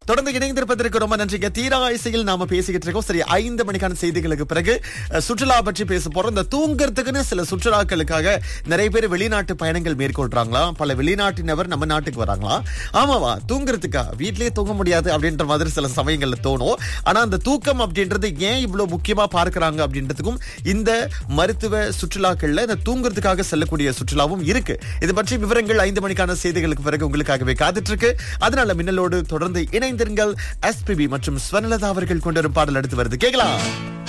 தொடர்ந்து இணைந்திருப்பதற்கு ரொம்ப நன்றிங்க தீரா இசையில் நாம பேசிக்கிட்டு இருக்கோம் சரி ஐந்து மணிக்கான செய்திகளுக்கு பிறகு அஹ், சுற்றுலா பற்றி பேச போறோம் இந்த தூங்கறதுக்குன்னு சில சுற்றுலாக்களுக்காக நிறைய பேர் வெளிநாட்டு பயணங்கள் மேற்கொள்றாங்களாம் பல வெளிநாட்டினவர் நம்ம நாட்டுக்கு வராங்களாம் ஆமாவா தூங்குறதுக்கா வீட்லயே தூங்க முடியாது அப்படின்ற மாதிரி சில சமயங்கள்ல தோணும் ஆனா அந்த தூக்கம் அப்படின்றது ஏன் இவ்வளவு முக்கியமா பார்க்கறாங்க அப்படின்றதுக்கும் இந்த மருத்துவ சுற்றுலாக்கள்ல இந்த தூங்குறதுக்காக செல்லக்கூடிய சுற்றுலாவும் இருக்கு இது பற்றி விவரங்கள் ஐந்து மணிக்கான செய்திகளுக்கு பிறகு உங்களுக்காகவே காத்துட்டு இருக்கு அதனால மின்னலோடு தொடர்ந்து இணைந்திருங்கள் எஸ்பிபி மற்றும் ஸ்வர்ணலதா அவர்கள் கொண்டு வரும் பாடல் அடுத்து வருது கேட்கலாம்